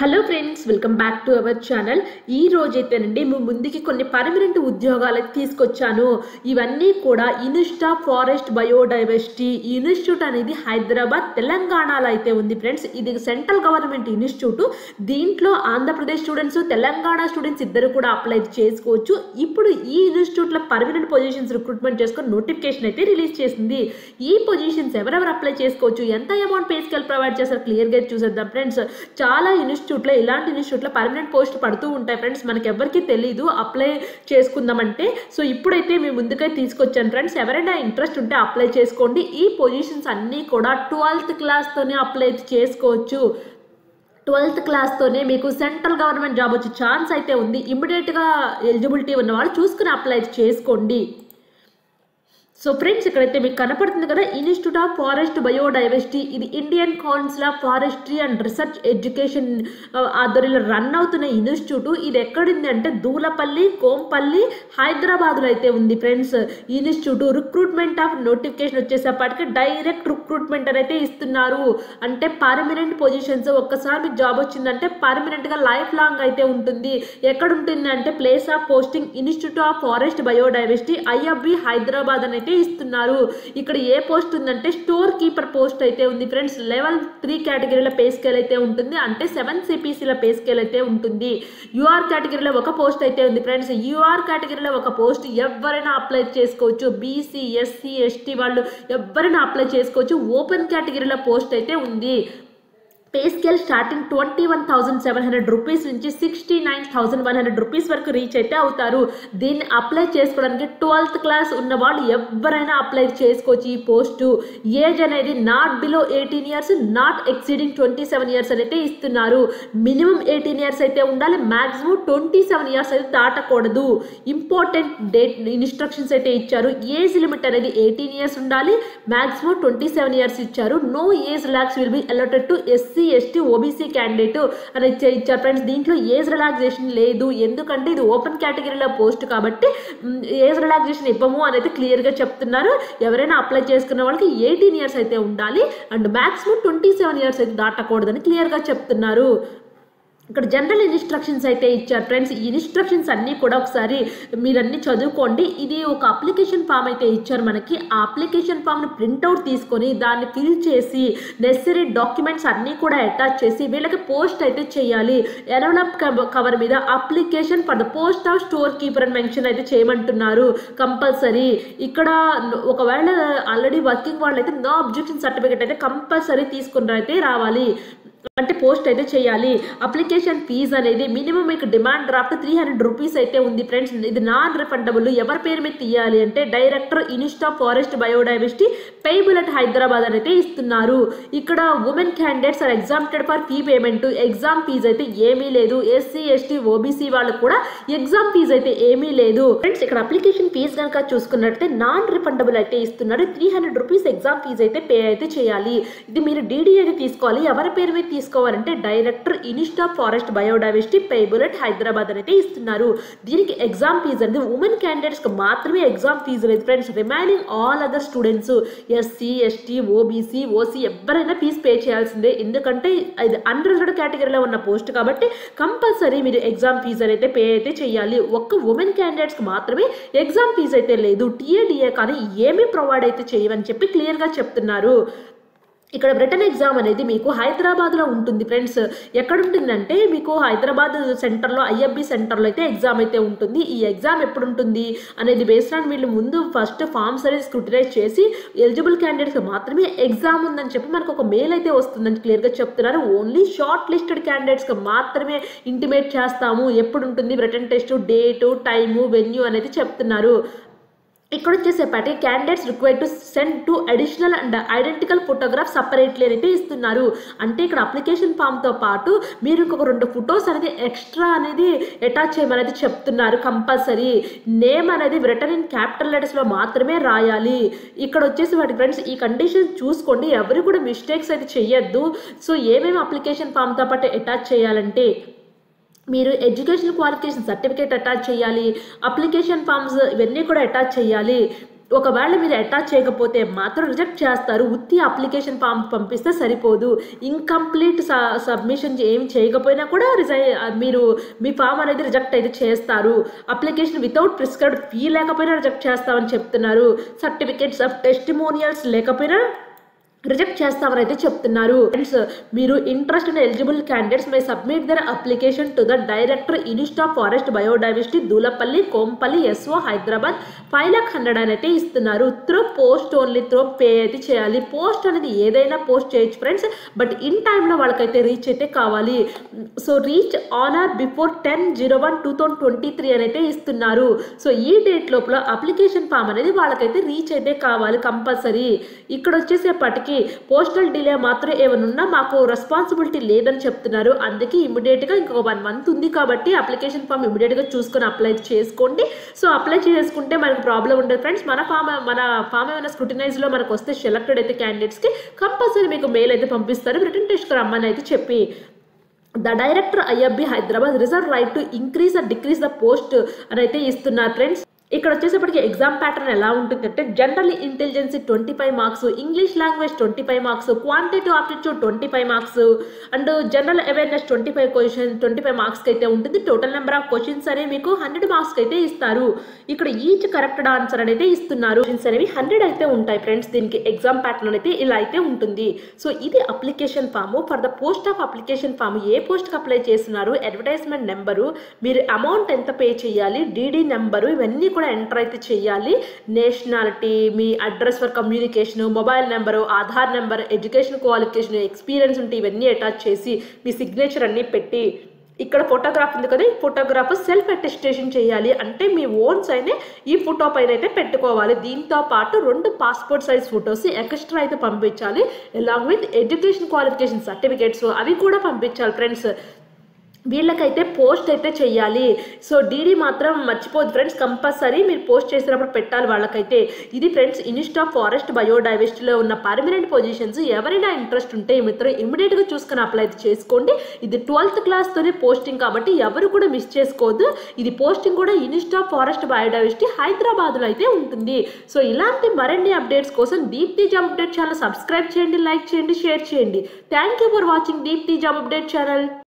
hello friends welcome back to our channel ఈ రోజైతేనండి మీ ముందుకి కొన్ని పర్మనెంట్ ఉద్యోగాలు అయితే తీసుకొచ్చాను ఇవన్నీ కూడా ఇన్స్టా ఫారెస్ట్ బయోడైవర్సిటీ ఈ ఇన్స్టిట్యూట్ అనేది హైదరాబాద్ తెలంగాణలో అయితే ఉంది ఫ్రెండ్స్ ఇది సెంట్రల్ గవర్నమెంట్ ఇన్స్టిట్యూట్ దీంట్లో ఆంధ్రప్రదేశ్ స్టూడెంట్స్ తెలంగాణ స్టూడెంట్స్ ఇద్దరు కూడా అప్లై చేసుకోవచ్చు ఇప్పుడు ఈ ఇన్స్టిట్యూట్లో పర్మనెంట్ పొజిషన్స్ రిక్రూట్మెంట్ చేసుకొని నోటిఫికేషన్ అయితే రిలీజ్ చేసింది ఈ పొజిషన్స్ ఎవరెవరు అప్లై చేసుకోవచ్చు ఎంత అమౌంట్ పే స్కేల్ ప్రొవైడ్ చేస్తారు క్లియర్గా చూసేద్దాం ఫ్రెండ్స్ చాలా ఇన్స్టిట్యూట్లో ఇలాంటి ఇన్స్టిట్యూట్లో పర్మనెంట్ పోస్ట్ పడుతూ ఉంటాయి ఫ్రెండ్స్ మనకి ఎవరికి తెలియదు అప్లై చేసుకుందామంటే సో ఇప్పుడైతే మేము ముందుకై తీసుకొచ్చాను ఫ్రెండ్స్ ఎవరైనా ఇంట్రెస్ట్ ఉంటే అప్లై చేసుకోండి ఈ పొజిషన్స్ అన్నీ కూడా ట్వెల్త్ క్లాస్తోనే అప్లై చేసుకోవచ్చు ట్వెల్త్ క్లాస్తోనే మీకు సెంట్రల్ గవర్నమెంట్ జాబ్ వచ్చే ఛాన్స్ అయితే ఉంది ఇమ్మీడియట్గా ఎలిజిబిలిటీ ఉన్న వాళ్ళు చూసుకుని అప్లై చేసుకోండి సో ఫ్రెండ్స్ ఇక్కడైతే మీకు కనపడుతుంది కదా ఇన్స్టిట్యూట్ ఆఫ్ ఫారెస్ట్ బయోడైవర్సిటీ ఇది Indian council of forestry and research education ఆధ్వర్యంలో రన్ అవుతున్న ఇన్స్టిట్యూట్ ఇది ఎక్కడుంది అంటే దూలపల్లి కోంపల్లి హైదరాబాద్లో అయితే ఉంది friends institute recruitment of notification వచ్చేసేపటికి డైరెక్ట్ రిక్రూట్మెంట్ అయితే ఇస్తున్నారు అంటే పర్మనెంట్ పొజిషన్స్ ఒక్కసారి మీకు జాబ్ వచ్చిందంటే పర్మనెంట్గా లైఫ్ లాంగ్ అయితే ఉంటుంది ఎక్కడ ఉంటుంది అంటే place of posting institute of forest biodiversity IFB Hyderabad అని అయితే ఇస్తున్నారు ఇక్కడ ఏ పోస్ట్ ఉందంటే స్టోర్ కీపర్ పోస్ట్ అయితే ఉంది ఫ్రెండ్స్ లెవెల్ త్రీ కేటగిరీల పే స్కేల్ అయితే ఉంటుంది అంటే సెవెన్ సిపిసిల పే స్కేల్ అయితే ఉంటుంది యూఆర్ కేటగిరీలో ఒక పోస్ట్ అయితే ఉంది ఫ్రెండ్స్ యూఆర్ కేటగిరీలో ఒక పోస్ట్ ఎవరైనా అప్లై చేసుకోవచ్చు బీసీ ఎస్సీ ఎస్టీ వాళ్ళు ఎవరైనా అప్లై చేసుకోవచ్చు ఓపెన్ కేటగిరీలో పోస్ట్ అయితే ఉంది pay scale starting twenty one thousand seven hundred rupees నుంచి sixty nine thousand one hundred rupees వరకు రీచ్ అయితే అవుతారు దీన్ని అప్లై చేసుకోవడానికి ట్వెల్త్ క్లాస్ ఉన్న వాళ్ళు ఎవరైనా అప్లై చేసుకోవచ్చు ఈ పోస్టు ఏజ్ అనేది not below eighteen years not exceeding twenty seven years అయితే ఇస్తున్నారు మినిమం ఎయిటీన్ ఇయర్స్ అయితే ఉండాలి మాక్సిమం ట్వంటీ సెవెన్ ఇయర్స్ అయితే దాటకూడదు ఇంపార్టెంట్ డేట్ ఇన్స్ట్రక్షన్స్ అయితే ఇచ్చారు ఏజ్ లిమిట్ అనేది ఎయిటీన్ ఇయర్స్ ఉండాలి మాక్సిమం ట్వంటీ సెవెన్ ఇయర్స్ ఇచ్చారు no age relax will be alerted to SC SC ST OBC candidate అని ఇచ్చారు ఫ్రెండ్స్ దీంట్లో ఏజ్ రిలాక్సేషన్ లేదు ఎందుకంటే ఇది ఓపెన్ కేటగిరీలో పోస్ట్ కాబట్టి ఏజ్ రిలాక్సేషన్ ఇవ్వము అని అయితే క్లియర్గా చెప్తున్నారు ఎవరైనా అప్లై చేసుకున్న వాళ్ళకి ఎయిటీన్ ఇయర్స్ అయితే ఉండాలి and maximum twenty seven years అయితే దాటకూడదని క్లియర్గా చెప్తున్నారు ఇక్కడ జనరల్ ఇన్స్ట్రక్షన్స్ అయితే ఇచ్చారు ఫ్రెండ్స్ ఈ ఇన్స్ట్రక్షన్స్ అన్నీ కూడా ఒకసారి మీరన్నీ చదువుకోండి ఇది ఒక అప్లికేషన్ ఫామ్ అయితే ఇచ్చారు మనకి ఆ అప్లికేషన్ ఫామ్ను ప్రింట్అవుట్ తీసుకొని దాన్ని ఫిల్ చేసి నెసరీ డాక్యుమెంట్స్ అన్నీ కూడా అటాచ్ చేసి వీళ్ళకి పోస్ట్ అయితే చేయాలి ఎనవలప్ కవర్ మీద application for the post of store keeper అని మెన్షన్ అయితే చేయమంటున్నారు కంపల్సరీ ఇక్కడ ఒకవేళ ఆల్రెడీ వర్కింగ్ వాళ్ళు అయితే నో అబ్జెక్షన్ సర్టిఫికేట్ అయితే కంపల్సరీ తీసుకుని అయితే రావాలి అంటే పోస్ట్ అయితే చేయాలి అప్లికేషన్ ఫీజ్ అనేది మినిమం మీకు demand draft three hundred rupees అయితే ఉంది ఫ్రెండ్స్ ఇది నాన్ రిఫండబుల్ ఎవరి పేరు మీద తీయాలి అంటే director insta forest biodiversity payable at Hyderabad అని అయితే ఇస్తున్నారు ఇక్కడ women candidates are exempted for fee payment exam fee అయితే ఏమీ లేదు ఎస్సీ ఎస్టీ ఓబీసీ వాళ్ళకు కూడా ఎగ్జామ్ ఫీజ్ అయితే ఏమీ లేదు ఫ్రెండ్స్ ఇక్కడ అప్లికేషన్ ఫీజ్ కనుక చూసుకున్నట్లయితే నాన్ రిఫండబుల్ అయితే ఇస్తున్నారు three hundred rupees exam fee అయితే పే అయితే చేయాలి ఇది మీరు డీడీ అయితే తీసుకోవాలి ఎవరి పేరు మీద తీసుకోవాలంటే director insta forest biodiversity payable at Hyderabad అని అయితే ఇస్తున్నారు దీనికి ఎగ్జామ్ ఫీజు అనేది ఉమెన్ క్యాండిడేట్స్కి మాత్రమే ఎగ్జామ్ ఫీజు లేదు friends remaining all other students SC ST OBC OC ఎవరైనా ఫీజు పే చేయాల్సిందే ఎందుకంటే ఇది అన్రిజర్వ్డ్ కేటగిరీలో ఉన్న పోస్ట్ కాబట్టి కంపల్సరీ మీరు ఎగ్జామ్ ఫీజు అయితే పే అయితే చేయాలి ఒక్క ఉమెన్ క్యాండిడేట్స్కి మాత్రమే ఎగ్జామ్ ఫీజు అయితే లేదు టీఏడిఏ కానీ ఏమీ ప్రొవైడ్ అయితే చేయమని చెప్పి క్లియర్గా చెప్తున్నారు ఇక్కడ రిటర్న్ ఎగ్జామ్ అనేది మీకు హైదరాబాద్లో ఉంటుంది ఫ్రెండ్స్ ఎక్కడ ఉంటుందంటే మీకు హైదరాబాద్ సెంటర్లో ఐఎఫ్బి సెంటర్లో అయితే ఎగ్జామ్ అయితే ఉంటుంది ఈ ఎగ్జామ్ ఎప్పుడు ఉంటుంది అనేది బేస్డ్ ఆన్ వీళ్ళు ముందు ఫస్ట్ ఫామ్స్ అనేది స్క్రూటినైజ్ చేసి ఎలిజిబుల్ క్యాండిడేట్స్కి మాత్రమే ఎగ్జామ్ ఉందని చెప్పి మనకు ఒక మెయిల్ అయితే వస్తుందని క్లియర్గా చెప్తున్నారు ఓన్లీ షార్ట్ లిస్టెడ్ క్యాండిడేట్స్కి మాత్రమే ఇంటిమేట్ చేస్తాము ఎప్పుడు ఉంటుంది written test date time venue అనేది చెప్తున్నారు ఇక్కడ వచ్చేసేపటి candidates required to send to additional and identical photograph separately అయితే ఇస్తున్నారు అంటే ఇక్కడ అప్లికేషన్ ఫామ్తో పాటు మీరు ఇంకొక రెండు ఫొటోస్ అనేది ఎక్స్ట్రా అనేది అటాచ్ చేయమనేది చెప్తున్నారు కంపల్సరీ నేమ్ అనేది రిటర్న్ ఇన్ క్యాపిటల్ లెటర్స్లో మాత్రమే రాయాలి ఇక్కడ వచ్చేసి వాటి ఫ్రెండ్స్ ఈ కండిషన్ చూసుకోండి ఎవరు కూడా మిస్టేక్స్ అయితే చెయ్యొద్దు సో ఏమేమి అప్లికేషన్ ఫామ్తో పాటు అటాచ్ చేయాలంటే మీరు ఎడ్యుకేషన్ క్వాలిఫికేషన్ సర్టిఫికేట్ అటాచ్ చేయాలి అప్లికేషన్ ఫామ్స్ ఇవన్నీ కూడా అటాచ్ చేయాలి ఒకవేళ మీరు అటాచ్ చేయకపోతే మాత్రం రిజెక్ట్ చేస్తారు ఉత్తి అప్లికేషన్ ఫామ్ పంపిస్తే సరిపోదు ఇన్కంప్లీట్ సబ్మిషన్ ఏం చేయకపోయినా కూడా రిజై మీరు మీ ఫామ్ అనేది రిజెక్ట్ అయితే చేస్తారు అప్లికేషన్ వితౌట్ ప్రిస్క్రైబ్డ్ ఫీ లేకపోయినా రిజెక్ట్ చేస్తామని చెప్తున్నారు సర్టిఫికేట్స్ ఆఫ్ టెస్టిమోనియల్స్ లేకపోయినా రిజెక్ట్ చేస్తామని అయితే చెప్తున్నారు ఫ్రెండ్స్ మీరు interest and eligible candidates may submit their application to the director insta forest biodiversity Dulapally Kompally SO Hyderabad five lakh hundred అని అయితే ఇస్తున్నారు through post only through pay అయితే చేయాలి పోస్ట్ అనేది ఏదైనా పోస్ట్ చేయొచ్చు ఫ్రెండ్స్ బట్ ఇన్ టైంలో వాళ్ళకైతే రీచ్ అయితే కావాలి so reach on or before ten zero one two thousand twenty three అని అయితే ఇస్తున్నారు సో ఈ డేట్ లోపల అప్లికేషన్ ఫామ్ అనేది వాళ్ళకైతే రీచ్ అయితే కావాలి కంపల్సరీ ఇక్కడ వచ్చేసేపటికి పోస్టల్ డిలే మాత్రం ఏమైనా ఉన్నా మాకు రెస్పాన్సిబిలిటీ లేదని చెప్తున్నారు అందుకే ఇమీడియట్గా ఇంకొక వన్ మంత్ ఉంది కాబట్టి అప్లికేషన్ ఫామ్ ఇమీడియట్గా చూసుకొని అప్లై చేసుకోండి సో అప్లై చేసుకుంటే మనకు ప్రాబ్లం ఉండదు ఫ్రెండ్స్ మన ఫామ్ మన ఫామ్ ఏమైనా స్క్రూటినైజ్లో మనకు వస్తే సెలెక్టెడ్ అయితే క్యాండిడేట్స్కి కంపల్సరీ మీకు మెయిల్ అయితే పంపిస్తారు రిటర్న్ టెస్ట్కి రమ్మని అయితే చెప్పి the director IFB Hyderabad reserve right to increase the decrease the post అని అయితే ఇస్తున్నారు ఫ్రెండ్స్ ఇక్కడ వచ్చేసప్పటికి ఎగ్జామ్ ప్యాటర్న్ ఎలా ఉంటుందంటే general intelligence twenty five marks English language twenty five marks quantitative aptitude twenty five marks and general awareness twenty five question twenty five మార్క్స్కి అయితే ఉంటుంది total number of questions అనేవి మీకు హండ్రెడ్ మార్క్స్కి అయితే ఇస్తారు ఇక్కడ ఈచ్ కరెక్టెడ్ ఆన్సర్ అనేది ఇస్తున్నారు క్వశ్చన్స్ అనేవి హండ్రెడ్ అయితే ఉంటాయి ఫ్రెండ్స్ దీనికి ఎగ్జామ్ ప్యాటర్న్ అయితే ఇలా అయితే ఉంటుంది సో ఇది application form for the post of application form ఏ పోస్ట్కి అప్లై చేస్తున్నారు అడ్వర్టైజ్మెంట్ నెంబరు మీరు అమౌంట్ ఎంత పే చేయాలి డీడీ నెంబరు ఇవన్నీ కూడా ఎంటర్ అయితే చేయాలి నేషనాలిటీ మీ address for communication mobile number Aadhaar number education qualification experience ఉంటే ఇవన్నీ అటాచ్ చేసి మీ సిగ్నేచర్ అన్నీ పెట్టి ఇక్కడ ఫోటోగ్రాఫ్ ఉంది కదా ఈ ఫోటోగ్రాఫ్ సెల్ఫ్ అటెస్టేషన్ చేయాలి అంటే మీ ఓన్ సైనే ఈ ఫోటో పైన అయితే పెట్టుకోవాలి దీంతో పాటు రెండు పాస్పోర్ట్ సైజ్ ఫొటోస్ ఎక్స్ట్రా అయితే పంపించాలి along with education qualification certificates అవి కూడా పంపించాలి ఫ్రెండ్స్ వీళ్ళకైతే పోస్ట్ అయితే చెయ్యాలి సో డీడీ మాత్రం మర్చిపోదు ఫ్రెండ్స్ కంపల్సరీ మీరు పోస్ట్ చేసినప్పుడు పెట్టాలి వాళ్ళకైతే ఇది ఫ్రెండ్స్ ఇన్స్టా ఫారెస్ట్ బయోడైవర్సిటీలో ఉన్న పర్మనెంట్ పొజిషన్స్ ఎవరైనా ఇంట్రెస్ట్ ఉంటే ఈ మిత్రం ఇమీడియట్గా చూసుకుని అప్లై చేసుకోండి ఇది ట్వెల్త్ క్లాస్తోనే పోస్టింగ్ కాబట్టి ఎవరు కూడా మిస్ చేసుకోవద్దు ఇది పోస్టింగ్ కూడా ఇన్స్టా ఫారెస్ట్ బయోడైవర్సిటీ హైదరాబాద్లో అయితే ఉంటుంది సో ఇలాంటి మరిన్ని అప్డేట్స్ కోసం Deepti job update channel subscribe చేయండి లైక్ చేయండి షేర్ చేయండి thank you for watching Deepti job update channel